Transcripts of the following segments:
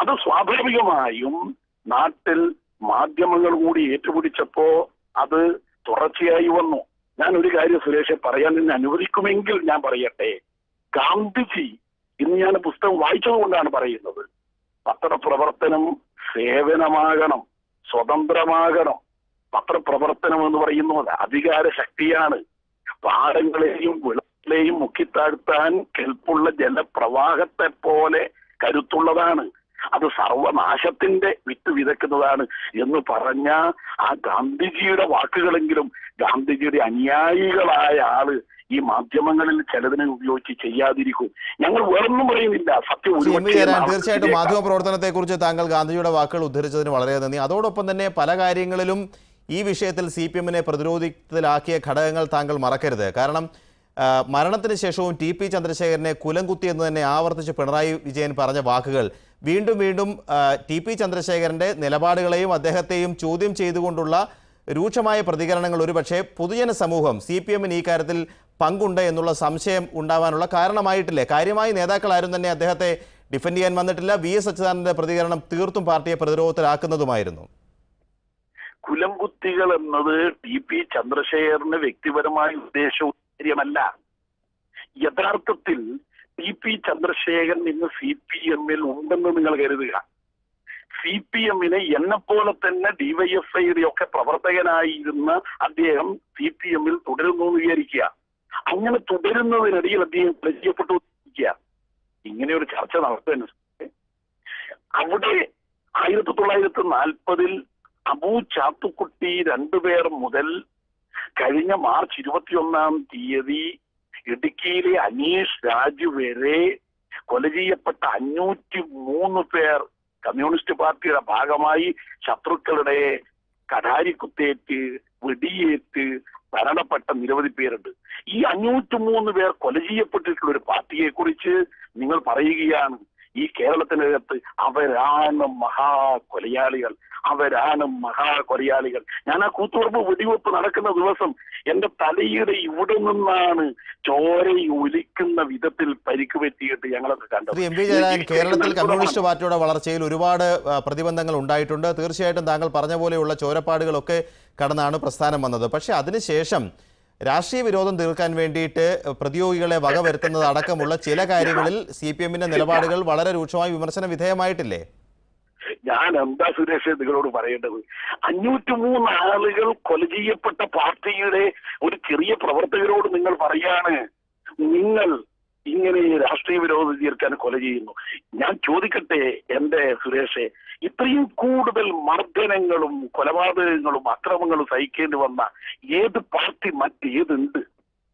അത് സ്വാഭാവികമായും നാട്ടിൽ മാധ്യമങ്ങൾ കൂടി ഏറ്റുപിടിച്ചപ്പോ അത് തുടർച്ചയായി വന്നു ഞാൻ ഒരു കാര്യം സുരേഷെ പറയാൻ എന്നെ അനുവദിക്കുമെങ്കിൽ ഞാൻ പറയട്ടെ ഗാന്ധിജി ഇന്ന് ഞാൻ പുസ്തകം വായിച്ചതുകൊണ്ടാണ് പറയുന്നത് പത്രപ്രവർത്തനം സേവനമാകണം സ്വതന്ത്രമാകണം പത്രപ്രവർത്തനം എന്ന് പറയുന്നത് അധികാര ശക്തിയാണ് പാടങ്ങളെയും വിളകളെയും മുക്കിത്താഴ്ത്താൻ കെൽപ്പുള്ള ജലപ്രവാഹത്തെ പോലെ കരുത്തുള്ളതാണ് അത് സർവനാശത്തിന്റെ വിത്ത് വിതയ്ക്കുന്നതാണ് എന്ന് പറഞ്ഞ ആ ഗാന്ധിജിയുടെ വാക്കുകളെങ്കിലും ഗാന്ധിജിയുടെ അനുയായികളായ ആള് ഈ മാധ്യമങ്ങളിൽ ചിലതിനെ ഉപയോഗിച്ച് ചെയ്യാതിരിക്കും ഞങ്ങൾ വേറൊന്നും പറയുന്നില്ല സത്യം ശ്രീ എം വി ഒരുപക്ഷേ ജയരാജൻ നാളെ തീർച്ചയായിട്ടും ശരിയാക്കാം. മാധ്യമ പ്രവർത്തനത്തെക്കുറിച്ച് താങ്കൾ ഗാന്ധിജിയുടെ വാക്കുകൾ ഉദ്ധരിച്ചതിന് വളരെ നന്ദി അതോടൊപ്പം തന്നെ പല കാര്യങ്ങളിലും ഈ വിഷയത്തിൽ സി പി എമ്മിനെ പ്രതിരോധത്തിലാക്കിയ ഘടകങ്ങൾ താങ്കൾ മറക്കരുത് കാരണം ആ, മരണത്തിന് ശേഷവും ടി പി ചന്ദ്രശേഖരനെ കുലംകുത്തി എന്ന് തന്നെ ആവർത്തിച്ച് പിണറായി വിജയൻ പറഞ്ഞ വാക്കുകൾ വീണ്ടും വീണ്ടും ആ, ടി പി ചന്ദ്രശേഖരന്റെ നിലപാടുകളെയും അദ്ദേഹത്തെയും ചോദ്യം ചെയ്തുകൊണ്ടുള്ള രൂക്ഷമായ പ്രതികരണങ്ങൾ ഒരുപക്ഷെ പൊതുജന സമൂഹം സി പി എമ്മിന് ഈ കാര്യത്തിൽ പങ്കുണ്ട് എന്നുള്ള സംശയം ഉണ്ടാവാനുള്ള കാരണമായിട്ടില്ലേ കാര്യമായി നേതാക്കൾ ആരും തന്നെ അദ്ദേഹത്തെ ഡിഫെൻഡ് ചെയ്യാൻ വന്നിട്ടില്ല വി എസ് അച്യുതാനന്ദന്റെ പ്രതികരണം തീർത്തും പാർട്ടിയെ പ്രതിരോധത്തിലാക്കുന്നതുമായിരുന്നു കുലംകുത്തികൾ എന്നത് ടി പി ചന്ദ്രശേഖരന് വ്യക്തിപരമായ ഉദ്ദേശമല്ല യഥാർത്ഥത്തിൽ ടി പി ചന്ദ്രശേഖരൻ ഇന്ന് സി പി എമ്മിൽ ഉണ്ടെന്ന് നിങ്ങൾ കരുതുക സി പി എമ്മിനെ എന്നെ പോലെ തന്നെ ഡിവൈഎഫ്ഐയുടെ ഒക്കെ പ്രവർത്തകനായിരുന്ന അദ്ദേഹം സി പി എമ്മിൽ തുടരുന്നു എന്ന് വിചാരിക്കുക അങ്ങനെ തുടരുന്നതിനിടയിൽ അദ്ദേഹം പരിചയപ്പെട്ടു ഇരിക്കുക ഇങ്ങനെ ഒരു ചർച്ച നടത്തുന്നു അവിടെ ആയിരത്തി തൊള്ളായിരത്തി നാൽപ്പതിൽ അബൂ ചാത്തുക്കുട്ടി രണ്ടുപേർ മുതൽ കഴിഞ്ഞ മാർച്ച് ഇരുപത്തിയൊന്നാം തീയതി ഇടുക്കിയിലെ അനീഷ് രാജു വരെ കൊല ചെയ്യപ്പെട്ട അഞ്ഞൂറ്റി മൂന്ന് പേർ കമ്മ്യൂണിസ്റ്റ് പാർട്ടിയുടെ ഭാഗമായി ശത്രുക്കളുടെ കടാരിക്കുത്തേറ്റ് വെടിയേറ്റ് മരണപ്പെട്ട നിരവധി പേരുണ്ട് ഈ അഞ്ഞൂറ്റി മൂന്ന് പേർ കൊല ചെയ്യപ്പെട്ടിട്ടുള്ള ഒരു പാർട്ടിയെ കുറിച്ച് നിങ്ങൾ പറയുകയാണ് ഈ കേരളത്തിനകത്ത് അവരാണ് മഹാ കൊലയാളികൾ അവരാണ് മഹാ കൊലയാളികൾ ഞാൻ ആ കൂത്തുറപ്പ് വെടിവെപ്പ് നടക്കുന്ന ദിവസം എന്റെ തലയുടെ ഇവിടെ നിന്നാണ് ചോര ഒലിക്കുന്ന വിധത്തിൽ പരിക്ക് പറ്റിയിട്ട് ഞങ്ങളൊക്കെ കണ്ടത് ശ്രീ എം വി ജയരാജൻ കേരളത്തിൽ കമ്മ്യൂണിസ്റ്റ് പാർട്ടിയുടെ വളർച്ചയിൽ ഒരുപാട് ആ, പ്രതിബന്ധങ്ങൾ ഉണ്ടായിട്ടുണ്ട് തീർച്ചയായിട്ടും താങ്കൾ പറഞ്ഞ പോലെയുള്ള ചോരപ്പാടുകളൊക്കെ കടന്നാണ് പ്രസ്ഥാനം വന്നത് പക്ഷേ അതിനുശേഷം രാഷ്ട്രീയ വിരോധം തീർക്കാൻ വേണ്ടിയിട്ട് പ്രതിയോഗികളെ വകവരുത്തുന്നത് അടക്കമുള്ള ചില കാര്യങ്ങളിൽ സി പി എമ്മിന്റെ നിലപാടുകൾ വളരെ രൂക്ഷമായി വിമർശന വിധേയമായിട്ടില്ലേ ഞാൻ എന്താ സുരേഷ് നിങ്ങളോട് പറയേണ്ടത് അഞ്ഞൂറ്റി മൂന്ന് ആളുകൾ കൊല ചെയ്യപ്പെട്ട പാർട്ടിയുടെ ഒരു ചെറിയ പ്രവർത്തകരോട് നിങ്ങൾ പറയാണ് നിങ്ങൾ ഇങ്ങനെ രാഷ്ട്രീയ വിരോധം തീർക്കാൻ കൊല ചെയ്യുന്നു ഞാൻ ചോദിക്കട്ടെ എന്റെ സുരേഷെ ഇത്രയും കൂടുതൽ മർദ്ദനങ്ങളും കൊലപാതകങ്ങളും അക്രമങ്ങളും സഹിക്കേണ്ടി വന്ന ഏത് പാർട്ടി മറ്റേതുണ്ട്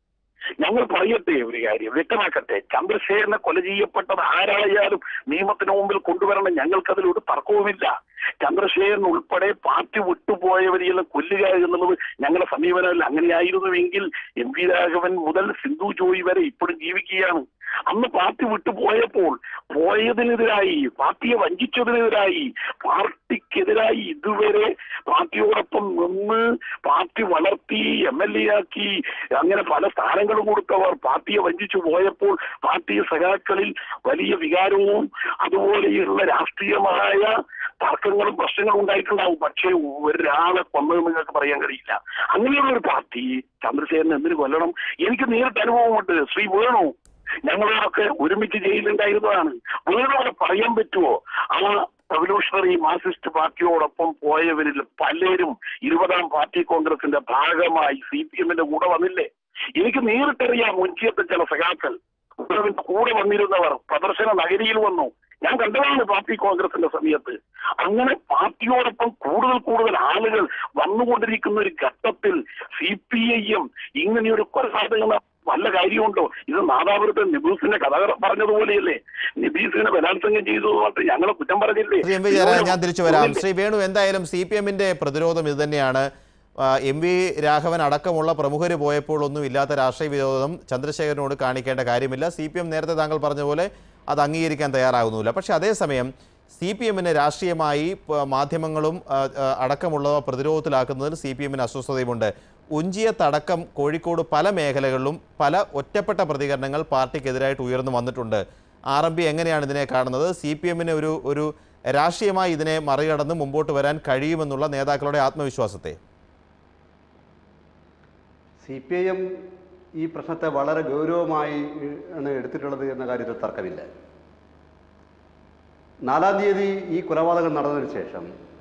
ഞങ്ങൾ പറയട്ടെ ഒരു കാര്യം വ്യക്തമാക്കട്ടെ ചന്ദ്രശേഖരനെ കൊല ചെയ്യപ്പെട്ടത് ആരായാലും നിയമത്തിന് മുമ്പിൽ കൊണ്ടുവരണം ഞങ്ങൾക്കതിലൊരു തർക്കവുമില്ല ചന്ദ്രശേഖരൻ ഉൾപ്പെടെ പാർട്ടി വിട്ടുപോയവരെയെല്ലാം കൊല്ലുക എന്നുള്ളത് ഞങ്ങളുടെ സമീപനമല്ല അങ്ങനെയായിരുന്നുവെങ്കിൽ എം വി രാഘവൻ മുതൽ സിന്ധു ജോയി വരെ ഇപ്പോഴും ജീവിക്കുകയാണ് അന്ന് പാർട്ടി വിട്ടുപോയപ്പോൾ പോയതിനെതിരായി പാർട്ടിയെ വഞ്ചിച്ചതിനെതിരായി പാർട്ടിക്കെതിരായി ഇതുവരെ പാർട്ടിയോടൊപ്പം നിന്ന് പാർട്ടി വളർത്തി എം എൽ എ ആക്കി അങ്ങനെ പല സ്ഥാനങ്ങളും കൊടുത്തവർ പാർട്ടിയെ വഞ്ചിച്ചു പോയപ്പോൾ പാർട്ടി സഖാക്കളിൽ വലിയ വികാരവും അതുപോലെയുള്ള രാഷ്ട്രീയമായ തർക്കങ്ങളും പ്രശ്നങ്ങളും ഉണ്ടായിട്ടുണ്ടാവും പക്ഷേ ഒരാളെ കൊന്നത് നിങ്ങൾക്ക് പറയാൻ കഴിയില്ല അങ്ങനെയുള്ള ഒരു പാർട്ടി ചന്ദ്രശേഖരൻ എന്തിനു കൊല്ലണം എനിക്ക് നേരിട്ട് അനുഭവമുണ്ട് ശ്രീ വേണു ഞങ്ങളോടൊക്കെ ഒരുമിച്ച് ജയിലുണ്ടായിരുന്നതാണ് വേണോടെ പറയാൻ പറ്റുമോ ആ റവല്യൂഷണറി മാർക്സിസ്റ്റ് പാർട്ടിയോടൊപ്പം പോയവരിൽ പലരും ഇരുപതാം പാർട്ടി കോൺഗ്രസിന്റെ ഭാഗമായി സി പി എമ്മിന്റെ കൂടെ വന്നില്ലേ എനിക്ക് നേരിട്ടറിയാം മുൻചിയത്തെ ചില സഖാക്കൾ ഉത്തരവിന്റെ കൂടെ വന്നിരുന്നവർ പ്രദർശന നഗരിയിൽ വന്നു ഞാൻ കണ്ടതാണ് പാർട്ടി കോൺഗ്രസിന്റെ സമയത്ത് അങ്ങനെ പാർട്ടിയോടൊപ്പം കൂടുതൽ കൂടുതൽ ആളുകൾ വന്നുകൊണ്ടിരിക്കുന്ന ഒരു ഘട്ടത്തിൽ സി പി ഐ എം ഇങ്ങനെയൊരു കൊലപാതകം വല്ല കാര്യമുണ്ടോ ഇത് നാദാപുരത്തെ നിബീസിന്റെ കഥ പറഞ്ഞതുപോലെയല്ലേ നിബീസിനെ ബലാത്സംഗം ചെയ്തു പറഞ്ഞിട്ട് ഞങ്ങളെ കുറ്റം പറഞ്ഞില്ലേ ശ്രീ എം വി ജയരാജൻ ഞാൻ തിരിച്ചു വരാം ശ്രീ വേണു എന്തായാലും സി പി എമ്മിന്റെ പ്രതിരോധം ഇത് തന്നെയാണ് ആ, എം വി രാഘവൻ അടക്കമുള്ള പ്രമുഖർ പോയപ്പോൾ ഒന്നും ഇല്ലാത്ത രാഷ്ട്രീയ വിരോധം ചന്ദ്രശേഖരനോട് കാണിക്കേണ്ട കാര്യമില്ല സി പി എം നേരത്തെ താങ്കൾ പറഞ്ഞ പോലെ അത് അംഗീകരിക്കാൻ തയ്യാറാകുന്നില്ല പക്ഷേ അതേസമയം സി പി എമ്മിനെ രാഷ്ട്രീയമായി പ- മാധ്യമങ്ങളും ആ, ആ, അടക്കമുള്ളവ പ്രതിരോധത്തിലാക്കുന്നതിൽ സി പി എമ്മിന് അസ്വസ്ഥതയുമുണ്ട് ഉഞ്ചിയത്തടക്കം കോഴിക്കോട് പല മേഖലകളിലും പല ഒറ്റപ്പെട്ട പ്രതികരണങ്ങൾ പാർട്ടിക്കെതിരായിട്ട് ഉയർന്നു വന്നിട്ടുണ്ട് ആർ എം പി എങ്ങനെയാണ് ഇതിനെ കാണുന്നത് സി പി എമ്മിന് ഒരു ഒരു രാഷ്ട്രീയമായി ഇതിനെ മറികടന്ന് മുമ്പോട്ട് വരാൻ കഴിയുമെന്നുള്ള നേതാക്കളുടെ ആത്മവിശ്വാസത്തെ സി പി ഐ എം ഈ പ്രശ്നത്തെ വളരെ ഗൗരവമായി ആണ് എടുത്തിട്ടുള്ളത് എന്ന കാര്യത്തിൽ തർക്കമില്ല നാലാം തീയതി ഈ കൊലപാതകം നടന്നതിന് ശേഷം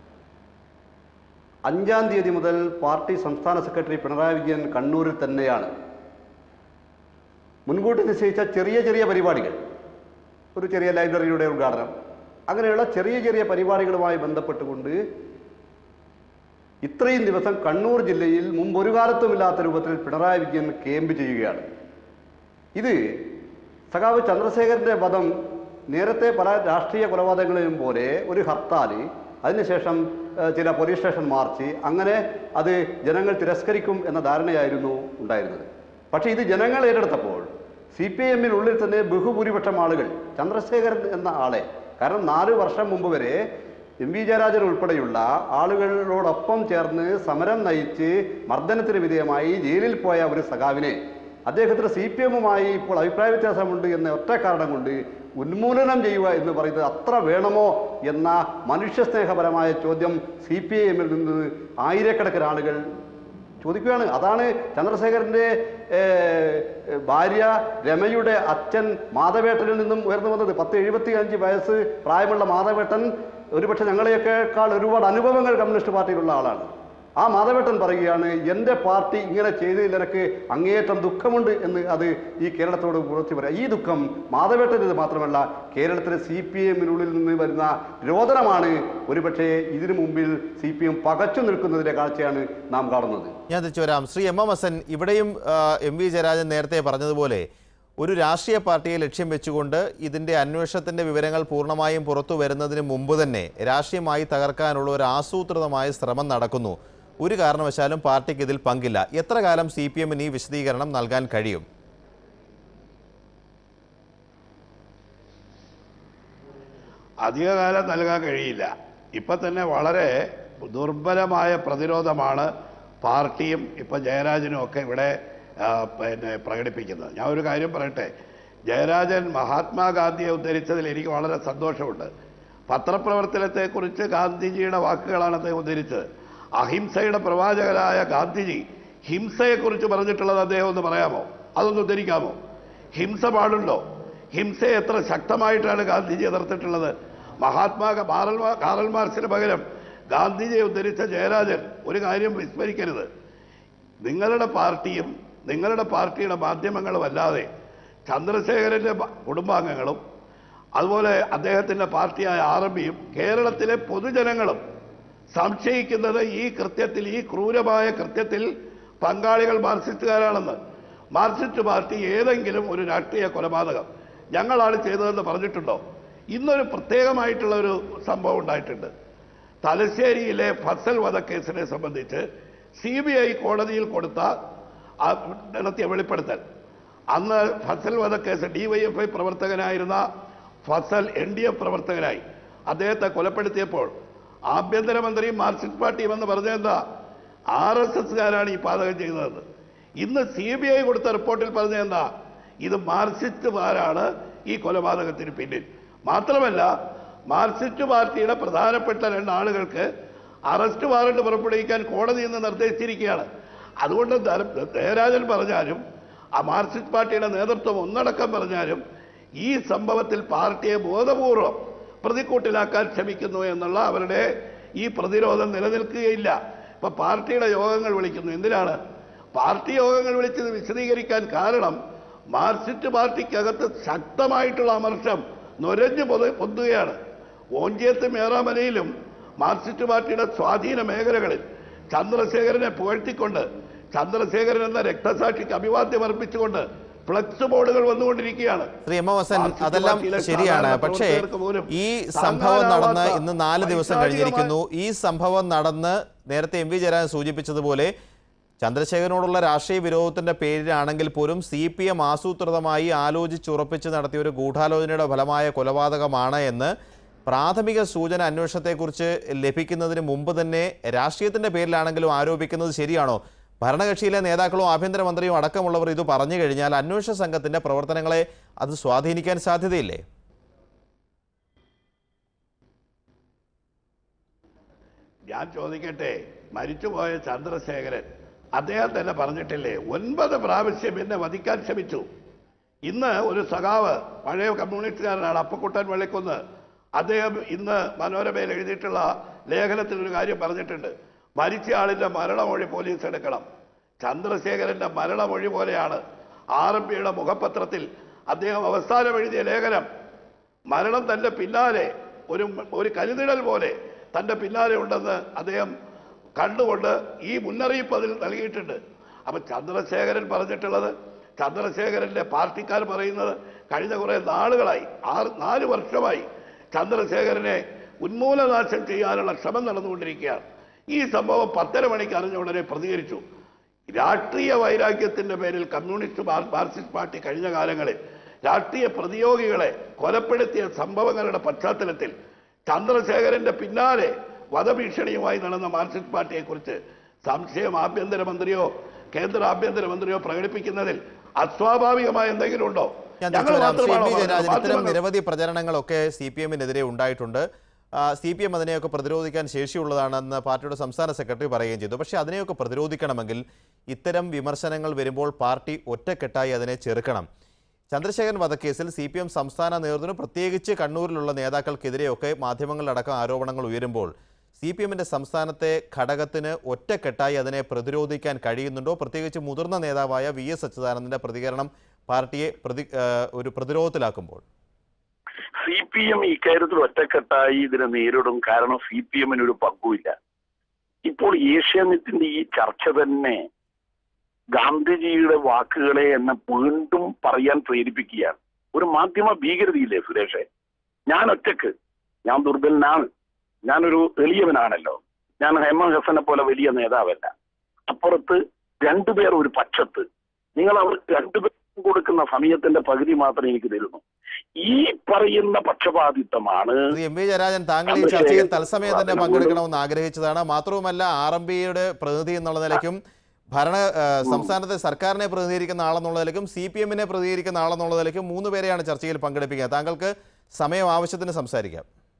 അഞ്ചാം തീയതി മുതൽ പാർട്ടി സംസ്ഥാന സെക്രട്ടറി പിണറായി വിജയൻ കണ്ണൂരിൽ തന്നെയാണ് മുൻകൂട്ടി നിശ്ചയിച്ച ചെറിയ ചെറിയ പരിപാടികൾ ഒരു ചെറിയ ലൈബ്രറിയുടെ ഉദ്ഘാടനം അങ്ങനെയുള്ള ചെറിയ ചെറിയ പരിപാടികളുമായി ബന്ധപ്പെട്ടുകൊണ്ട് ഇത്രയും ദിവസം കണ്ണൂർ ജില്ലയിൽ മുമ്പ് ഒരു കാലത്തുമില്ലാത്ത രൂപത്തിൽ പിണറായി വിജയൻ ക്യാമ്പ് ചെയ്യുകയാണ് ഇത് സഖാവ് ചന്ദ്രശേഖരന്റെ വധം നേരത്തെ പല രാഷ്ട്രീയ കൊലപാതകങ്ങളിലും പോലെ ഒരു ഹർത്താൽ അതിനുശേഷം ഏഹ്, ചില പോലീസ് സ്റ്റേഷൻ മാർച്ച് അങ്ങനെ അത് ജനങ്ങൾ തിരസ്കരിക്കും എന്ന ധാരണയായിരുന്നു ഉണ്ടായിരുന്നത് പക്ഷേ ഇത് ജനങ്ങൾ ഏറ്റെടുത്തപ്പോൾ സി പി ഐ എമ്മിനുള്ളിൽ തന്നെ ബഹുഭൂരിപക്ഷം ആളുകൾ ചന്ദ്രശേഖരൻ എന്ന ആളെ കാരണം നാല് വർഷം മുമ്പ് വരെ എം വി ജയരാജൻ ഉൾപ്പെടെയുള്ള ആളുകളോടൊപ്പം ചേർന്ന് സമരം നയിച്ച് മർദ്ദനത്തിന് വിധേയമായി ജയിലിൽ പോയ ഒരു സഖാവിനെ അദ്ദേഹത്തിന് സി പി എമ്മുമായി ഇപ്പോൾ അഭിപ്രായ വ്യത്യാസമുണ്ട് എന്ന ഒറ്റ കാരണം കൊണ്ട് ഉന്മൂലനം ചെയ്യുക എന്ന് പറയുന്നത് അത്ര വേണമോ എന്ന മനുഷ്യസ്നേഹപരമായ ചോദ്യം സി പി ഐ എമ്മിൽ നിന്ന് ആയിരക്കണക്കിന് ആളുകൾ ചോദിക്കുകയാണ് അതാണ് ചന്ദ്രശേഖരൻ്റെ ഏഹ്, ഭാര്യ രമയുടെ അച്ഛൻ മാധവേട്ടനിൽ നിന്നും ഉയർന്നു വന്നത് പത്ത് എഴുപത്തി അഞ്ച് വയസ്സ് പ്രായമുള്ള മാധവേട്ടൻ ഒരുപക്ഷെ ഞങ്ങളെയൊക്കെക്കാൾ ഒരുപാട് അനുഭവങ്ങൾ കമ്മ്യൂണിസ്റ്റ് പാർട്ടിയിലുള്ള ആളാണ് ആ മാധവേട്ടൻ പറയുകയാണ് എൻ്റെ പാർട്ടി ഇങ്ങനെ ചെയ്തതിൽ എനിക്ക് അങ്ങേയറ്റം ദുഃഖമുണ്ട് എന്ന് അത് ഈ കേരളത്തോട് കുറച്ച് പറയാം ഈ ദുഃഖം മാധവേട്ടൻ്റെത് മാത്രമല്ല കേരളത്തിലെ സി പി എമ്മിനുള്ളിൽ നിന്ന് വരുന്ന രോദനമാണ് ഒരുപക്ഷെ ഇതിനു മുമ്പിൽ സി പി എം പകച്ചു നിൽക്കുന്നതിൻ്റെ കാഴ്ചയാണ് നാം കാണുന്നത് ഞാൻ തിരിച്ചു വരാം ശ്രീ എം എം ഹസൻ ഇവിടെയും ആ, എം വി ജയരാജൻ നേരത്തെ പറഞ്ഞതുപോലെ ഒരു രാഷ്ട്രീയ പാർട്ടിയെ ലക്ഷ്യം വെച്ചുകൊണ്ട് ഇതിൻ്റെ അന്വേഷണത്തിൻ്റെ വിവരങ്ങൾ പൂർണ്ണമായും പുറത്തു വരുന്നതിന് മുമ്പ് തന്നെ രാഷ്ട്രീയമായി തകർക്കാനുള്ള ഒരു ആസൂത്രിതമായ ശ്രമം നടക്കുന്നു ഒരു കാരണവശാലും പാർട്ടിക്ക് ഇതിൽ പങ്കില്ല എത്ര കാലം സി പി എമ്മിന് ഈ വിശദീകരണം നൽകാൻ കഴിയും അധികകാലം നൽകാൻ കഴിയില്ല ഇപ്പം തന്നെ വളരെ ദുർബലമായ പ്രതിരോധമാണ് പാർട്ടിയും ഇപ്പം ജയരാജനും ഒക്കെ ഇവിടെ ആ, പിന്നെ പ്രകടിപ്പിക്കുന്നത് ഞാൻ ഒരു കാര്യം പറയട്ടെ ജയരാജൻ മഹാത്മാഗാന്ധിയെ ഉദ്ധരിച്ചതിൽ എനിക്ക് വളരെ സന്തോഷമുണ്ട് പത്രപ്രവർത്തനത്തെക്കുറിച്ച് ഗാന്ധിജിയുടെ വാക്കുകളാണ് അദ്ദേഹം ഉദ്ധരിച്ചത് അഹിംസയുടെ പ്രവാചകനായ ഗാന്ധിജി ഹിംസയെക്കുറിച്ച് പറഞ്ഞിട്ടുള്ളത് അദ്ദേഹം ഒന്ന് പറയാമോ അതൊന്ന് ഉദ്ധരിക്കാമോ ഹിംസ പാടുണ്ടോ ഹിംസയെ എത്ര ശക്തമായിട്ടാണ് ഗാന്ധിജി എതിർത്തിട്ടുള്ളത് മഹാത്മാ കാറൽ മാ- കാറൽ മാർക്സിന് പകരം ഗാന്ധിജിയെ ഉദ്ധരിച്ച ജയരാജൻ ഒരു കാര്യം വിസ്മരിക്കരുത് നിങ്ങളുടെ പാർട്ടിയും നിങ്ങളുടെ പാർട്ടിയുടെ മാധ്യമങ്ങളും അല്ലാതെ ചന്ദ്രശേഖരൻ്റെ ബ- കുടുംബാംഗങ്ങളും അതുപോലെ അദ്ദേഹത്തിൻ്റെ പാർട്ടിയായ ആർ എം പിയും കേരളത്തിലെ പൊതുജനങ്ങളും സംശയിക്കുന്നത് ഈ കൃത്യത്തിൽ ഈ ക്രൂരമായ കൃത്യത്തിൽ പങ്കാളികൾ മാർക്സിസ്റ്റുകാരാണെന്ന് മാർക്സിസ്റ്റ് പാർട്ടി ഏതെങ്കിലും ഒരു രാഷ്ട്രീയ കൊലപാതകം ഞങ്ങളാണ് ചെയ്തതെന്ന് പറഞ്ഞിട്ടുണ്ടോ ഇന്നൊരു പ്രത്യേകമായിട്ടുള്ള ഒരു സംഭവം ഉണ്ടായിട്ടുണ്ട് തലശ്ശേരിയിലെ ഫസൽ വധക്കേസിനെ സംബന്ധിച്ച് സി ബി ഐ കോടതിയിൽ കൊടുത്ത ആ നടത്തിയ വെളിപ്പെടുത്തൽ അന്ന് ഫസൽ വധക്കേസ് ഡിവൈഎഫ്ഐ പ്രവർത്തകനായിരുന്ന ഫസൽ എൻ ഡി എഫ് പ്രവർത്തകനായി അദ്ദേഹത്തെ കൊലപ്പെടുത്തിയപ്പോൾ ആഭ്യന്തരമന്ത്രിയും മാർക്സിസ്റ്റ് പാർട്ടിയും എന്ന് പറഞ്ഞതെന്താ ആർ എസ് എസ്കാരാണ് ഈ പാതകം ചെയ്യുന്നതെന്ന് ഇന്ന് സി ബി ഐ കൊടുത്ത റിപ്പോർട്ടിൽ പറഞ്ഞതെന്താ ഇത് മാർക്സിസ്റ്റുകാരാണ് ഈ കൊലപാതകത്തിന് പിന്നിൽ മാത്രമല്ല മാർക്സിസ്റ്റ് പാർട്ടിയുടെ പ്രധാനപ്പെട്ട രണ്ടാളുകൾക്ക് അറസ്റ്റ് വാറണ്ട് പുറപ്പെടുവിക്കാൻ കോടതി ഇന്ന് നിർദ്ദേശിച്ചിരിക്കുകയാണ് അതുകൊണ്ട് ധര- ജയരാജൻ പറഞ്ഞാലും ആ മാർക്സിസ്റ്റ് പാർട്ടിയുടെ നേതൃത്വം ഒന്നടക്കം പറഞ്ഞാലും ഈ സംഭവത്തിൽ പാർട്ടിയെ ബോധപൂർവം പ്രതിക്കൂട്ടിലാക്കാൻ ശ്രമിക്കുന്നു എന്നുള്ള അവരുടെ ഈ പ്രതിരോധം നിലനിൽക്കുകയില്ല ഇപ്പൊ പാർട്ടിയുടെ യോഗങ്ങൾ വിളിക്കുന്നു എന്തിനാണ് പാർട്ടി യോഗങ്ങൾ വിളിച്ചത് വിശദീകരിക്കാൻ കാരണം മാർക്സിസ്റ്റ് പാർട്ടിക്കകത്ത് ശക്തമായിട്ടുള്ള അമർഷം നൊരഞ്ഞു പൊതു പൊന്തുകയാണ് ഓഞ്ചിയത്തും ഏറാമലയിലും മാർക്സിസ്റ്റ് പാർട്ടിയുടെ സ്വാധീന മേഖലകളിൽ ചന്ദ്രശേഖരനെ പുകഴ്ത്തിക്കൊണ്ട് ചന്ദ്രശേഖരൻ എന്ന രക്തസാക്ഷിക്ക് അഭിവാദ്യം അർപ്പിച്ചുകൊണ്ട് ഫ്ലക്സ് ബോർഡുകൾ വന്നുകൊണ്ടിരിക്കുകയാണ് Shri M M Hassan Marxist അതെല്ലാം പാർട്ടിയിലെ ശരിയാണ് സാധാരണ പക്ഷേ പ്രവർത്തകർക്ക് പോലും ഈ സംഭവം നടന്ന് താങ്ങാനാവാത്ത ഇന്ന് നാല് ദിവസം വൈകാരികമായ- കഴിഞ്ഞിരിക്കുന്നു ഈ സംഭവം നടന്ന് നേരത്തെ എം വി ജയരാജൻ സൂചിപ്പിച്ചതുപോലെ ചന്ദ്രശേഖരനോടുള്ള രാഷ്ട്രീയ വിരോധത്തിന്റെ പേരിലാണെങ്കിൽ പോലും സി പി എം ആസൂത്രിതമായി ആലോചിച്ചുറപ്പിച്ച് നടത്തിയ ഒരു ഗൂഢാലോചനയുടെ ഫലമായ കൊലപാതകമാണ് എന്ന് പ്രാഥമിക സൂചന അന്വേഷണത്തെക്കുറിച്ച് ലഭിക്കുന്നതിന് മുമ്പ് തന്നെ രാഷ്ട്രീയത്തിന്റെ പേരിലാണെങ്കിലും ആരോപിക്കുന്നത് ശരിയാണോ ഭരണകക്ഷിയിലെ നേതാക്കളും ആഭ്യന്തരമന്ത്രിയും അടക്കമുള്ളവർ ഇത് പറഞ്ഞു കഴിഞ്ഞാൽ അന്വേഷണ സംഘത്തിന്റെ പ്രവർത്തനങ്ങളെ അത് സ്വാധീനിക്കാൻ സാധ്യതയില്ലേ ഞാൻ ചോദിക്കട്ടെ മരിച്ചുപോയ ചന്ദ്രശേഖരൻ അദ്ദേഹം തന്നെ പറഞ്ഞിട്ടില്ലേ ഒൻപത് പ്രാവശ്യം എന്നെ വധിക്കാൻ ശ്രമിച്ചു ഇന്ന് ഒരു സഖാവ് പഴയ കമ്മ്യൂണിസ്റ്റുകാരനാണ് അപ്പക്കുട്ടൻ വെള്ളിക്കുന്ന് അദ്ദേഹം ഇന്ന് മനോരമയിൽ എഴുതിയിട്ടുള്ള ലേഖനത്തിൽ ഒരു കാര്യം പറഞ്ഞിട്ടുണ്ട് മരിച്ച ആളിന്റെ മരണമൊഴി പോലീസ് എടുക്കണം ചന്ദ്രശേഖരന്റെ മരണമൊഴി പോലെയാണ് ആർ എം പിയുടെ മുഖപത്രത്തിൽ അദ്ദേഹം അവസാനം എഴുതിയ ലേഖനം മരണം തന്റെ പിന്നാലെ ഒരു ഒരു കരുതിടൽ പോലെ തന്റെ പിന്നാലെ ഉണ്ടെന്ന് അദ്ദേഹം കണ്ടുകൊണ്ട് ഈ മുന്നറിയിപ്പ് അതിൽ നൽകിയിട്ടുണ്ട് അപ്പൊ ചന്ദ്രശേഖരൻ പറഞ്ഞിട്ടുള്ളത് ചന്ദ്രശേഖരന്റെ പാർട്ടിക്കാർ പറയുന്നത് കഴിഞ്ഞ കുറെ നാളുകളായി ആറ് നാല് വർഷമായി ചന്ദ്രശേഖരനെ ഉന്മൂലനാശം ചെയ്യാനുള്ള ശ്രമം നടന്നുകൊണ്ടിരിക്കുകയാണ് ഈ സംഭവം പത്തര മണിക്ക് അറിഞ്ഞ ഉടനെ പ്രതികരിച്ചു രാഷ്ട്രീയ വൈരാഗ്യത്തിന്റെ പേരിൽ കമ്മ്യൂണിസ്റ്റ് മാർ- മാർക്സിസ്റ്റ് പാർട്ടി കഴിഞ്ഞ കാലങ്ങളിൽ രാഷ്ട്രീയ പ്രതിയോഗികളെ കൊലപ്പെടുത്തിയ സംഭവങ്ങളുടെ പശ്ചാത്തലത്തിൽ ചന്ദ്രശേഖരന്റെ പിന്നാലെ വധഭീഷണിയുമായി നടന്ന മാർക്സിസ്റ്റ് പാർട്ടിയെക്കുറിച്ച് സംശയം ആഭ്യന്തരമന്ത്രിയോ കേന്ദ്ര ആഭ്യന്തരമന്ത്രിയോ പ്രകടിപ്പിക്കുന്നതിൽ അസ്വാഭാവികമായ എന്തെങ്കിലും ഉണ്ടോ ഞാൻ ഞങ്ങൾ തിരിച്ചു വരാം. ശ്രീ മാത്രമാണോ പി ജയരാജൻ പറഞ്ഞത്? ഇത്തരം മാധ്യമങ്ങൾ- നിരവധി പ്രചരണങ്ങളൊക്കെ സി പി എമ്മിനെതിരെ ഉണ്ടായിട്ടുണ്ട് സി പി എം അതിനെയൊക്കെ പ്രതിരോധിക്കാൻ ശേഷിയുള്ളതാണെന്ന് പാർട്ടിയുടെ സംസ്ഥാന സെക്രട്ടറി പറയുകയും ചെയ്തു പക്ഷേ അതിനെയൊക്കെ പ്രതിരോധിക്കണമെങ്കിൽ ഇത്തരം വിമർശനങ്ങൾ വരുമ്പോൾ പാർട്ടി ഒറ്റക്കെട്ടായി അതിനെ ചെറുക്കണം ചന്ദ്രശേഖരൻ വധക്കേസിൽ സി പി എം സംസ്ഥാന നേതൃത്വം പ്രത്യേകിച്ച് കണ്ണൂരിലുള്ള നേതാക്കൾക്കെതിരെയൊക്കെ മാധ്യമങ്ങളിലടക്കം ആരോപണങ്ങൾ ഉയരുമ്പോൾ സി പി എമ്മിൻ്റെ സംസ്ഥാനത്തെ ഘടകത്തിന് ഒറ്റക്കെട്ടായി അതിനെ പ്രതിരോധിക്കാൻ കഴിയുന്നുണ്ടോ പ്രത്യേകിച്ച് മുതിർന്ന നേതാവായ വി എസ് അച്യുതാനന്ദൻ്റെ പ്രതികരണം പാർട്ടിയെ പ്രതി ആ, ഒരു പ്രതിരോധത്തിലാക്കുമ്പോൾ സി പി എം ഇക്കാര്യത്തിൽ ഒറ്റക്കെട്ടായി ഇതിനെ നേരിടും കാരണം സി പി എമ്മിന് ഒരു പങ്കുമില്ല ഇപ്പോൾ ഏഷ്യാനെറ്റിന്റെ ഈ ചർച്ച തന്നെ ഗാന്ധിജിയുടെ വാക്കുകളെ എന്നെ വീണ്ടും പറയാൻ പ്രേരിപ്പിക്കുകയാണ് ഒരു മാധ്യമ ഭീകരതയില്ലേ സുരേഷേ ഞാൻ ഒറ്റക്ക് ഞാൻ ദുർബലനാണ് ഞാനൊരു എളിയവനാണല്ലോ ഞാൻ ഹേമ ഹസനെ പോലെ വലിയ നേതാവല്ല അപ്പുറത്ത് രണ്ടുപേർ ഒരു പക്ഷത്ത് നിങ്ങൾ അവർക്ക് രണ്ടുപേർക്കും കൊടുക്കുന്ന സമയത്തിന്റെ പകുതി മാത്രമേ എനിക്ക് തരുന്നു ഈ പറയുന്ന പക്ഷപാതിത്വമാണ് ശ്രീ എം വി ജയരാജൻ താങ്കൾ ഈ ചർച്ചയിൽ തത്സമയം തന്നെ പങ്കെടുക്കണമെന്ന് ആഗ്രഹിച്ചതാണ് മാത്രവുമല്ല ആർ എം പിയുടെ പ്രതിനിധി എന്നുള്ള നിലയ്ക്കും ഭരണ ആ, സംസ്ഥാനത്തെ സർക്കാരിനെ പ്രതിനിധീകരിക്കുന്ന ആളെന്നുള്ള നിലയ്ക്കും സി പി എമ്മിനെ പ്രതിനിധീകരിക്കുന്ന ആളെന്നുള്ള നിലയ്ക്കും മൂന്ന് പേരെയാണ് ചർച്ചയിൽ പങ്കെടുപ്പിക്കുക താങ്കൾക്ക് സമയം ആവശ്യത്തിന് സംസാരിക്കാം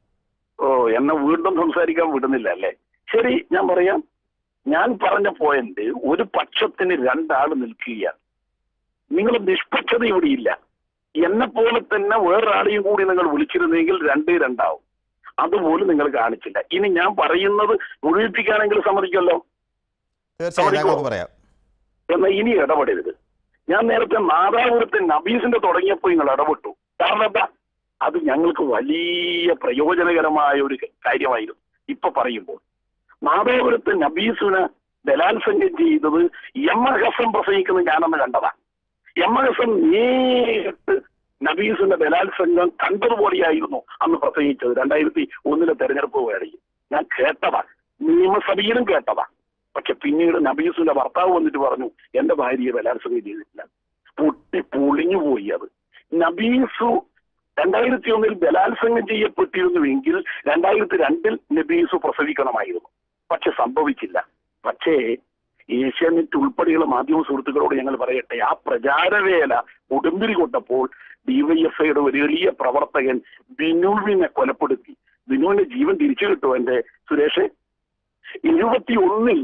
ഓ എന്നെ വീണ്ടും സംസാരിക്കാൻ വിടുന്നില്ല അല്ലേ ശരി ഞാൻ പറയാം ഞാൻ പറഞ്ഞ പോയിന്റ് ഒരു പക്ഷത്തിന് രണ്ടാൾ നിൽക്കുകയാണ് നിങ്ങൾ നിഷ്പക്ഷത ഇവിടെയില്ല എന്നെ പോലെ തന്നെ വേറൊരാളെയും കൂടി നിങ്ങൾ വിളിച്ചിരുന്നെങ്കിൽ രണ്ടേ രണ്ടാവും അതുപോലും നിങ്ങൾ കാണിച്ചില്ല ഇനി ഞാൻ പറയുന്നത് മുഴുവിപ്പിക്കാനെങ്കിൽ സമ്മതിക്കല്ലോ തീർച്ചയായും താങ്കൾക്ക് പറയാം എന്നാൽ ഇനി ഇടപെടരുത് ഞാൻ നേരത്തെ നാദാപുരത്തെ നബീസിന്റെ തുടങ്ങിയപ്പോൾ നിങ്ങൾ ഇടപെട്ടു കാരണം എന്താ അത് ഞങ്ങൾക്ക് വലിയ പ്രയോജനകരമായ ഒരു കാര്യമായിരുന്നു ഇപ്പൊ പറയുമ്പോൾ നാദാപുരത്തെ നബീസിന് ബലാത്സംഗം ചെയ്തത് എം എ ഹസൻ പ്രസംഗിക്കുന്നത് ഞാനന്ന് കണ്ടതാ എം എ ഹസൻ നേരിട്ട് നബീസിന്റെ ബലാത്സംഗം കണ്ടതുപോലെയായിരുന്നു അന്ന് പ്രസംഗിച്ചത് രണ്ടായിരത്തി ഒന്നിലെ തെരഞ്ഞെടുപ്പ് വേളയിൽ ഞാൻ കേട്ടതാ നിയമസഭയിലും കേട്ടതാ പക്ഷെ പിന്നീട് നബീസിന്റെ ഭർത്താവ് വന്നിട്ട് പറഞ്ഞു എന്റെ ഭാര്യയെ ബലാത്സംഗം ചെയ്തിട്ടില്ല പൊട്ടി പൊളിഞ്ഞു പോയി അത് നബീസു രണ്ടായിരത്തി ഒന്നിൽ ബലാത്സംഗം ചെയ്യപ്പെട്ടിരുന്നുവെങ്കിൽ രണ്ടായിരത്തി രണ്ടിൽ നബീസു പ്രസവിക്കണമായിരുന്നു പക്ഷെ സംഭവിച്ചില്ല പക്ഷേ ഏഷ്യാനെറ്റ് ഉൾപ്പെടെയുള്ള മാധ്യമ സുഹൃത്തുക്കളോട് ഞങ്ങൾ പറയട്ടെ ആ പ്രചാരവേല ഉടുമ്പിരി കൊണ്ടപ്പോൾ ഡിവൈഎഫ്ഐയുടെ ഒരു എളിയ പ്രവർത്തകൻ ബിനുവിനെ കൊലപ്പെടുത്തി ബിനുവിന്റെ ജീവൻ തിരിച്ചു കിട്ടുമോ എന്റെ സുരേഷ് ഇരുപത്തി ഒന്നിൽ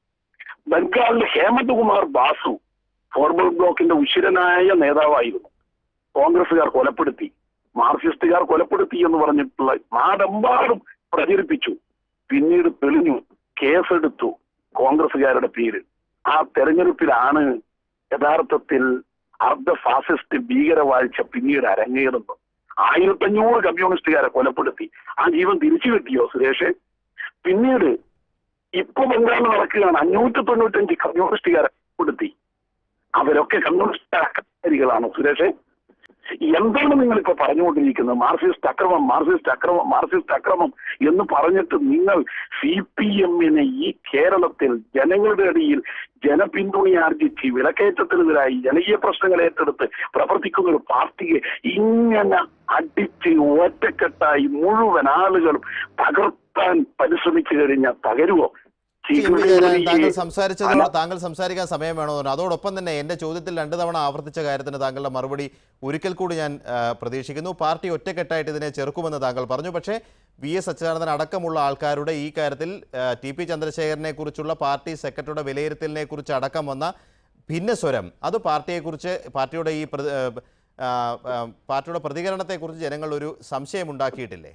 ബംഗാളിലെ ഹേമന്ത് കുമാർ ബാസു ഫോർവേഡ് ബ്ലോക്കിന്റെ ഉശിരനായ നേതാവായിരുന്നു കോൺഗ്രസുകാർ കൊലപ്പെടുത്തി മാർക്സിസ്റ്റുകാർ കൊലപ്പെടുത്തി എന്ന് പറഞ്ഞിട്ടുള്ള നാടെമ്പാടും പ്രചരിപ്പിച്ചു പിന്നീട് തെളിഞ്ഞു കേസെടുത്തു കോൺഗ്രസുകാരുടെ പേര് ആ തെരഞ്ഞെടുപ്പിലാണ് യഥാർത്ഥത്തിൽ അർദ്ധ ഫാസിസ്റ്റ് ഭീകരവാഴ്ച പിന്നീട് അരങ്ങേറുന്നത് ആയിരത്തഞ്ഞൂറ് കമ്മ്യൂണിസ്റ്റുകാരെ കൊലപ്പെടുത്തി ആ ജീവൻ തിരിച്ചു കിട്ടിയോ സുരേഷ് പിന്നീട് ഇപ്പൊ ബംഗാളിൽ നടക്കുകയാണ് അഞ്ഞൂറ്റി തൊണ്ണൂറ്റഞ്ച് കമ്മ്യൂണിസ്റ്റുകാരെ കൊലപ്പെടുത്തി അവരൊക്കെ കമ്മ്യൂണിസ്റ്റുകാരികളാണോ സുരേഷ് എന്താണ് നിങ്ങൾ ഇപ്പൊ പറഞ്ഞുകൊണ്ടിരിക്കുന്നത് മാർക്സിസ്റ്റ് അക്രമം മാർക്സിസ്റ്റ് അക്രമം മാർക്സിസ്റ്റ് അക്രമം എന്ന് പറഞ്ഞിട്ട് നിങ്ങൾ സി പി എമ്മിനെ ഈ കേരളത്തിൽ ജനങ്ങളുടെ ഇടയിൽ ജനപിന്തുണയാർജിച്ച് വിലക്കയറ്റത്തിനെതിരായി ജനകീയ പ്രശ്നങ്ങൾ ഏറ്റെടുത്ത് പ്രവർത്തിക്കുന്ന ഒരു പാർട്ടിയെ ഇങ്ങനെ അടിച്ച് ഒറ്റക്കെട്ടായി മുഴുവൻ ആളുകളും തകർത്താൻ പരിശ്രമിച്ചു കഴിഞ്ഞാൽ തകരുവോ ശ്രീ എം വി ജയരാജൻ താങ്കൾ ചീഫ് സംസാരിച്ചതിനോട് താങ്കൾ സംസാരിക്കാൻ സമയം വേണമെന്ന് അതോടൊപ്പം തന്നെ എൻ്റെ ചോദ്യത്തിൽ രണ്ട് തവണ ആവർത്തിച്ച കാര്യത്തിന് താങ്കളുടെ മറുപടി ഒരിക്കൽ കൂടി ഞാൻ ആ, പ്രതീക്ഷിക്കുന്നു പാർട്ടി ഒറ്റക്കെട്ടായിട്ട് ഇതിനെ ചെറുക്കുമെന്ന് താങ്കൾ പറഞ്ഞു പക്ഷേ വി എസ് അച്യുതാനന്ദൻ അടക്കമുള്ള ആൾക്കാരുടെ ഈ കാര്യത്തിൽ ആ, ടി പി ചന്ദ്രശേഖരനെ കുറിച്ചുള്ള പാർട്ടി സെക്രട്ടറിയുടെ വിലയിരുത്തലിനെ കുറിച്ച് അടക്കം വന്ന ഭിന്നസ്വരം അത് പാർട്ടിയെക്കുറിച്ച് പാർട്ടിയുടെ ഈ പ്രതി- ആ, ആ, ആ, പാർട്ടിയുടെ പ്രതികരണത്തെക്കുറിച്ച് ജനങ്ങൾ ഒരു സംശയം ഉണ്ടാക്കിയിട്ടില്ലേ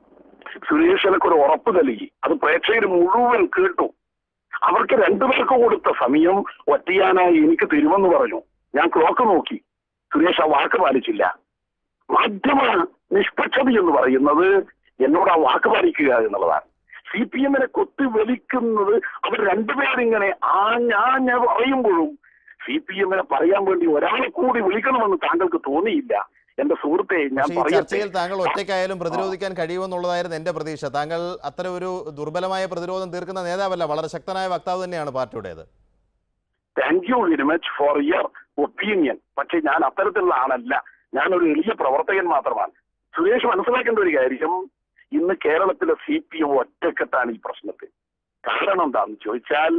സുരേഷ് എനിക്ക് ഒരു ഉറപ്പ് നൽകി അത് പ്രേക്ഷകർ മുഴുവൻ കേട്ടു അവർക്ക് രണ്ടുപേർക്ക് കൊടുത്ത സമയം ഒറ്റയാനായി എനിക്ക് തരുമെന്ന് പറഞ്ഞു ഞാൻ ക്ലോക്ക് നോക്കി സുരേഷ് ആ വാക്ക് പാലിച്ചില്ല മാധ്യമ നിഷ്പക്ഷത എന്ന് പറയുന്നത് എന്നോട് ആ വാക്ക് പാലിക്കുക എന്നുള്ളതാണ് സി പി എമ്മിനെ കൊത്തി വലിക്കുന്നത് അവർ രണ്ടുപേരിങ്ങനെ ആഞ്ഞാഞ്ഞ പറയുമ്പോഴും സി പി എമ്മിനെ പറയാൻ വേണ്ടി ഒരാളെ കൂടി വിളിക്കണമെന്ന് താങ്കൾക്ക് തോന്നിയില്ല എന്റെ സുഹൃത്തെ ഞാൻ പക്ഷേ ഈ പറയട്ടെ ചർച്ചയിൽ താങ്കൾ ഒറ്റയ്ക്കായാലും പ്രതിരോധിക്കാൻ കഴിയുമെന്നുള്ളതായിരുന്നു എന്റെ പ്രതീക്ഷ താങ്കൾ അത്തരം ഒരു ദുർബലമായ പ്രതിരോധം തീർക്കുന്ന നേതാവല്ല വളരെ ശക്തനായ വക്താവ് തന്നെയാണ് പാർട്ടിയുടേത് thank you very much for your opinion പക്ഷെ ഞാൻ അത്തരത്തിലുള്ള ആളല്ല ഞാനൊരു എളിയ പ്രവർത്തകൻ മാത്രമാണ് സുരേഷ് മനസ്സിലാക്കേണ്ട ഒരു കാര്യം ഇന്ന് കേരളത്തിലെ സി പി എം ഒറ്റക്കെട്ടാണ് ഈ പ്രശ്നത്തിൽ കാരണം എന്താണെന്ന് ചോദിച്ചാൽ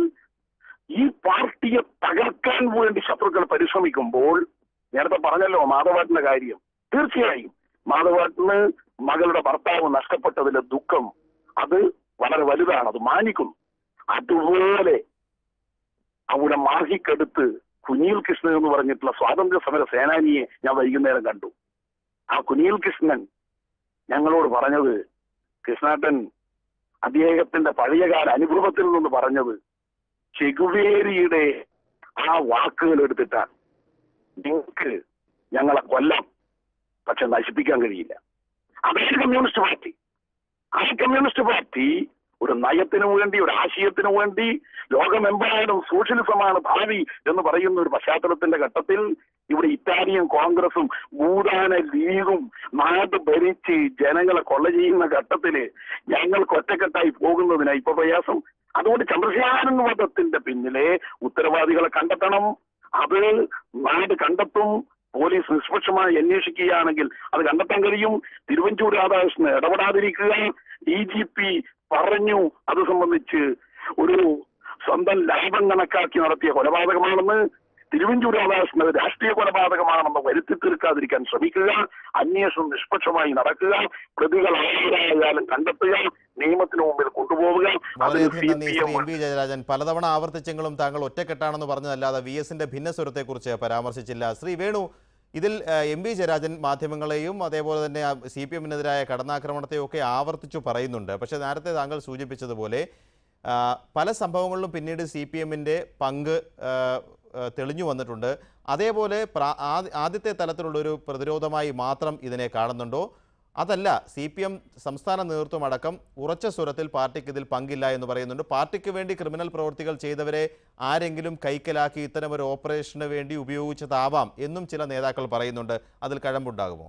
ഈ പാർട്ടിയെ തകർക്കാൻ വേണ്ടി ശത്രുക്കൾ പരിശ്രമിക്കുമ്പോൾ നേരത്തെ പറഞ്ഞല്ലോ മാധവാട്ടിന്റെ കാര്യം തീർച്ചയായും മാധവാട്ടിന് മകളുടെ ഭർത്താവ് നഷ്ടപ്പെട്ടതിലെ ദുഃഖം അത് വളരെ വലുതാണ് അത് മാനിക്കുന്നു അതുപോലെ അവിടെ മാഹിക്കടുത്ത് കുഞ്ഞിൽ കൃഷ്ണൻ എന്ന് പറഞ്ഞിട്ടുള്ള സ്വാതന്ത്ര്യ സമര സേനാനിയെ ഞാൻ വൈകുന്നേരം കണ്ടു ആ കുഞ്ഞിൽ കൃഷ്ണൻ ഞങ്ങളോട് പറഞ്ഞത് കൃഷ്ണാട്ടൻ അദ്ദേഹത്തിന്റെ പഴയകാല അനുഭവത്തിൽ നിന്ന് പറഞ്ഞത് ചെകുവേരിയുടെ ആ വാക്കുകൾ എടുത്തിട്ടാണ് നിങ്ങൾക്ക് ഞങ്ങളെ കൊല്ലാം പക്ഷെ നശിപ്പിക്കാൻ കഴിയില്ല അതേ കമ്മ്യൂണിസ്റ്റ് പാർട്ടി ആ കമ്മ്യൂണിസ്റ്റ് പാർട്ടി ഒരു നയത്തിനു വേണ്ടി ഒരു ആശയത്തിനു വേണ്ടി ലോകമെമ്പാടും സോഷ്യലിസമാണ് ഭാവി എന്ന് പറയുന്ന ഒരു പശ്ചാത്തലത്തിന്റെ ഘട്ടത്തിൽ ഇവിടെ ഇറ്റാലിയൻ കോൺഗ്രസും ഭൂതാന ലീഗും നാട് ഭരിച്ച് ജനങ്ങളെ കൊള്ള ചെയ്യുന്ന ഘട്ടത്തില് ഞങ്ങൾക്ക് ഒറ്റക്കെട്ടായി പോകുന്നതിനാ ഇപ്പൊ പ്രയാസം അതുകൊണ്ട് ചന്ദ്രശേഖരൻ വധത്തിന്റെ പിന്നിലെ ഉത്തരവാദികളെ കണ്ടെത്തണം അത് നാട് കണ്ടെത്തും പോലീസ് നിഷ്പക്ഷമായി അന്വേഷിക്കുകയാണെങ്കിൽ അത് കണ്ടെത്താൻ കഴിയും തിരുവഞ്ചൂർ രാധാകൃഷ്ണൻ ഇടപെടാതിരിക്കുക ഡി ജി പി പറഞ്ഞു അത് സംബന്ധിച്ച് ഒരു സ്വന്തം ലാഭം കണക്കാക്കി നടത്തിയ കൊലപാതകമാണെന്ന് തിരുവഞ്ചൂർ രാധാകൃഷ്ണൻ അത് രാഷ്ട്രീയ കൊലപാതകമാണെന്ന് വരുത്തി തീർക്കാതിരിക്കാൻ ശ്രമിക്കുക അന്വേഷണം നിഷ്പക്ഷമായി നടക്കുക പ്രതികൾ ആരായാലും കണ്ടെത്തുക നിയമത്തിന് മുമ്പിൽ കൊണ്ടുപോവുക അതിൽ വളരെയധികം സി നന്ദി P Shri M M V Jayarajan പലതവണ ആവർത്തിച്ചെങ്കിലും താങ്കൾ ഒറ്റക്കെട്ടാണെന്ന് പറഞ്ഞതല്ലാതെ വി എസിന്റെ ഭിന്നസ്വരത്തെക്കുറിച്ച് പരാമർശിച്ചില്ല ശ്രീ വേണു ഇതിൽ ഏഹ്, എം വി ജയരാജൻ മാധ്യമങ്ങളെയും അതേപോലെ തന്നെ സി പി എമ്മിനെതിരായ കടന്നാക്രമണത്തെയും ഒക്കെ ആവർത്തിച്ചു പറയുന്നുണ്ട് പക്ഷേ നേരത്തെ താങ്കൾ സൂചിപ്പിച്ചതുപോലെ ആ, പല സംഭവങ്ങളിലും പിന്നീട് സി പി എമ്മിൻ്റെ പങ്ക് ആ, ആ, തെളിഞ്ഞു വന്നിട്ടുണ്ട് അതേപോലെ പ്രാ- ആദ്യ- ആദ്യത്തെ തലത്തിലുള്ളൊരു പ്രതിരോധമായി മാത്രം ഇതിനെ കാണുന്നുണ്ടോ അതല്ല സി പി എം സംസ്ഥാന നേതൃത്വം അടക്കം ഉറച്ച സ്വരത്തിൽ പാർട്ടിക്ക് ഇതിൽ പങ്കില്ല എന്ന് പറയുന്നുണ്ട് പാർട്ടിക്ക് വേണ്ടി ക്രിമിനൽ പ്രവൃത്തികൾ ചെയ്തവരെ ആരെങ്കിലും കൈക്കലാക്കി ഇത്തരം ഒരു ഓപ്പറേഷന് വേണ്ടി ഉപയോഗിച്ചതാവാം എന്നും ചില നേതാക്കൾ പറയുന്നുണ്ട് അതിൽ കഴമ്പുണ്ടാകുമോ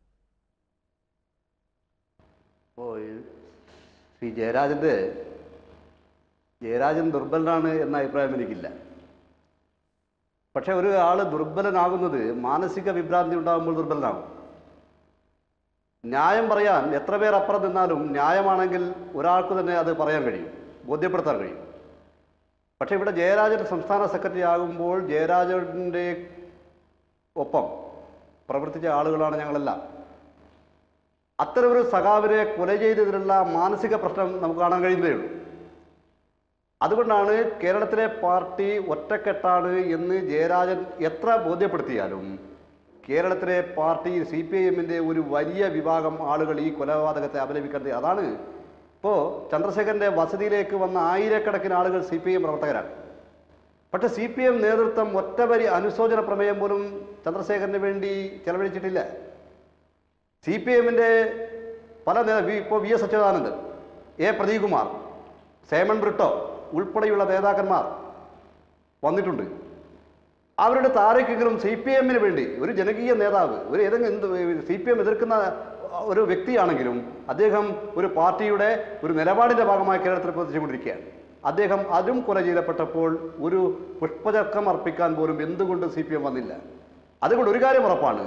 അപ്പോൾ ശ്രീ ജയരാജൻ്റെ ജയരാജൻ ദുർബലനാണ് എന്ന അഭിപ്രായം എനിക്കില്ല പക്ഷെ ഒരു ആൾ ദുർബലനാകുന്നത് മാനസിക വിഭ്രാന്തി ഉണ്ടാകുമ്പോൾ ദുർബലനാകും ന്യായം പറയാൻ എത്ര പേർ അപ്പുറം നിന്നാലും ന്യായമാണെങ്കിൽ ഒരാൾക്ക് തന്നെ അത് പറയാൻ കഴിയും ബോധ്യപ്പെടുത്താൻ കഴിയും പക്ഷേ ഇവിടെ ജയരാജൻ സംസ്ഥാന സെക്രട്ടറി ആകുമ്പോൾ ജയരാജൻ്റെ ഒപ്പം പ്രവർത്തിച്ച ആളുകളാണ് ഞങ്ങളെല്ലാം അത്തരമൊരു സഖാവിനെ കൊല ചെയ്തതിലുള്ള മാനസിക പ്രശ്നം നമുക്ക് കാണാൻ കഴിയുന്നതേ ഉള്ളൂ അതുകൊണ്ടാണ് കേരളത്തിലെ പാർട്ടി ഒറ്റക്കെട്ടാണ് എന്ന് ജയരാജൻ എത്ര ബോധ്യപ്പെടുത്തിയാലും കേരളത്തിലെ പാർട്ടി സി പി ഐ എമ്മിൻ്റെ ഒരു വലിയ വിഭാഗം ആളുകൾ ഈ കൊലപാതകത്തെ അപലപിക്കുന്നത് അതാണ് ഇപ്പോൾ ചന്ദ്രശേഖരൻ്റെ വസതിയിലേക്ക് വന്ന ആയിരക്കണക്കിന് ആളുകൾ സി പി ഐ എം പ്രവർത്തകരാണ് പക്ഷേ സി പി എം നേതൃത്വം ഒറ്റവരി അനുശോചന പ്രമേയം പോലും ചന്ദ്രശേഖരന് വേണ്ടി ചെലവഴിച്ചിട്ടില്ല സി പി എമ്മിൻ്റെ പല നേ- വി- ഇപ്പോൾ V S Achuthanandan A Pradeepkumar Simon Britto ഉൾപ്പെടെയുള്ള നേതാക്കന്മാർ വന്നിട്ടുണ്ട് അവരുടെ താരക്കെങ്കിലും സി പി എമ്മിന് വേണ്ടി ഒരു ജനകീയ നേതാവ് ഒരു ഏതെങ്കിലും എന്ത് സി പി എം എതിർക്കുന്ന ഒരു വ്യക്തിയാണെങ്കിലും അദ്ദേഹം ഒരു പാർട്ടിയുടെ ഒരു നിലപാടിൻ്റെ ഭാഗമായി കേരളത്തിൽ പ്രവർത്തിച്ചുകൊണ്ടിരിക്കുകയാണ് അദ്ദേഹം അതും കൊല ചെയ്യപ്പെട്ടപ്പോൾ ഒരു പുഷ്പചക്രം അർപ്പിക്കാൻ പോലും എന്തുകൊണ്ട് സി പി എം വന്നില്ല അതുകൊണ്ട് ഒരു കാര്യം ഉറപ്പാണ്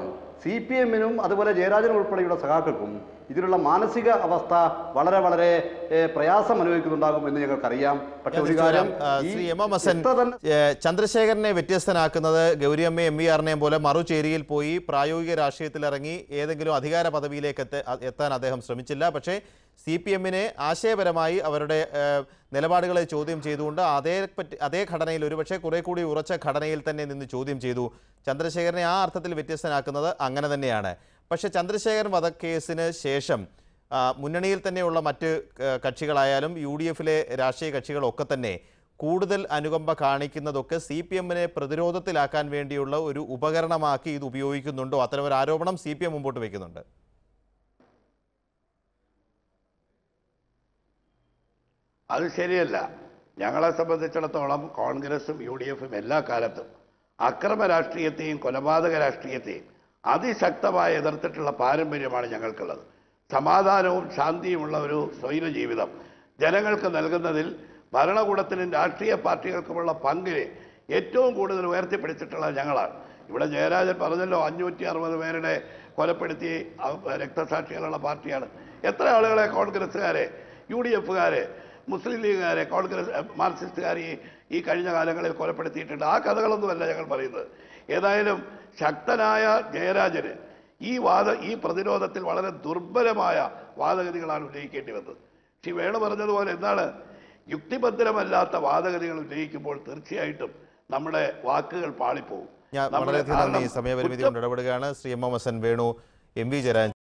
സി പി എമ്മിനും അതുപോലെ ജയരാജനും ഉൾപ്പെടെയുള്ള സഖാക്കൾക്കും ഇതിലുള്ള മാനസിക അവസ്ഥ വളരെ വളരെ ഏഹ്, പ്രയാസം അനുഭവിക്കുന്നുണ്ടാകും എന്ന് ഞങ്ങൾക്കറിയാം പക്ഷെ ഞാൻ ഒരു തിരിച്ചു കാര്യം വരാം. ആ, ഈ ശ്രീ എം എം ഹസൻ എത്ര തന്നെ ഏ, ചന്ദ്രശേഖരനെ വ്യത്യസ്തനാക്കുന്നത് ഗൗരിയമ്മ എം വി ആറിനെയും പോലെ മറുചേരിയിൽ പോയി പ്രായോഗിക രാഷ്ട്രീയത്തിൽ ഇറങ്ങി ഏതെങ്കിലും അധികാര പദവിയിലേക്ക് എത്ത- എത്താൻ അദ്ദേഹം ശ്രമിച്ചില്ല പക്ഷേ സി പി എമ്മിനെ ആശയപരമായി അവരുടെ ഏ, നിലപാടുകളെ ചോദ്യം ചെയ്തുകൊണ്ട് അതേ പറ്റി അതേ ഘടനയിൽ ഒരുപക്ഷെ കുറെ കൂടി ഉറച്ച ഘടനയിൽ തന്നെ നിന്ന് ചോദ്യം ചെയ്തു ചന്ദ്രശേഖരനെ ആ അർത്ഥത്തിൽ വ്യത്യസ്തനാക്കുന്നത് അങ്ങനെ തന്നെയാണ് പക്ഷേ ചന്ദ്രശേഖരൻ വധക്കേസിന് ശേഷം ആ, മുന്നണിയിൽ തന്നെയുള്ള മറ്റ് ആ, കക്ഷികളായാലും യു ഡി എഫിലെ രാഷ്ട്രീയ കക്ഷികളൊക്കെ തന്നെ കൂടുതൽ അനുകമ്പ കാണിക്കുന്നതൊക്കെ സി പി എമ്മിനെ പ്രതിരോധത്തിലാക്കാൻ വേണ്ടിയുള്ള ഒരു ഉപകരണമാക്കി ഇത് ഉപയോഗിക്കുന്നുണ്ടോ അത്തരമൊരു ആരോപണം സി പി എം മുമ്പോട്ട് വയ്ക്കുന്നുണ്ട് അത് ശരിയല്ല ഞങ്ങളെ സംബന്ധിച്ചിടത്തോളം കോൺഗ്രസും യു ഡി എഫും എല്ലാ കാലത്തും അക്രമ രാഷ്ട്രീയത്തെയും കൊലപാതക രാഷ്ട്രീയത്തെയും അതിശക്തമായി എതിർത്തിട്ടുള്ള പാരമ്പര്യമാണ് ഞങ്ങൾക്കുള്ളത് സമാധാനവും ശാന്തിയുമുള്ള ഒരു സ്വൈര ജീവിതം ജനങ്ങൾക്ക് നൽകുന്നതിൽ ഭരണകൂടത്തിനും രാഷ്ട്രീയ പാർട്ടികൾക്കുമുള്ള പങ്കിനെ ഏറ്റവും കൂടുതൽ ഉയർത്തിപ്പിടിച്ചിട്ടുള്ളത് ഞങ്ങളാണ് ഇവിടെ ജയരാജൻ പറഞ്ഞല്ലോ അഞ്ഞൂറ്റി അറുപത് പേരുടെ കൊലപ്പെടുത്തി അ- രക്തസാക്ഷികളുള്ള പാർട്ടിയാണ് എത്ര ആളുകളെ കോൺഗ്രസ്സുകാരെ യു ഡി എഫുകാരെ മുസ്ലിം ലീഗുകാരെ കോൺഗ്രസ് എ, മാർക്സിസ്റ്റുകാർ ഈ ഈ കഴിഞ്ഞ കാലങ്ങളിൽ കൊലപ്പെടുത്തിയിട്ടുണ്ട് ആ കഥകളൊന്നുമല്ല ഞങ്ങൾ പറയുന്നത് ഏതായാലും ശക്തനായ ജയരാജന് ഈ വാദ ഈ പ്രതിരോധത്തിൽ വളരെ ദുർബലമായ വാദഗതികളാണ് ഉന്നയിക്കേണ്ടി വന്നത് ശ്രീ വേണു പറഞ്ഞതുപോലെ എന്താണ് യുക്തിഭദ്രമല്ലാത്ത വാദഗതികൾ ഉന്നയിക്കുമ്പോൾ തീർച്ചയായിട്ടും നമ്മുടെ വാക്കുകൾ പാളിപ്പോവും ഞാൻ നമ്മുടെ- വളരെയധികം നന്ദി കാരണം സമയപരിമിതി കുറ്റം- കൊണ്ട് ഇടപെടുകയാണ് Shri M M Hassan Venu M V Jayarajan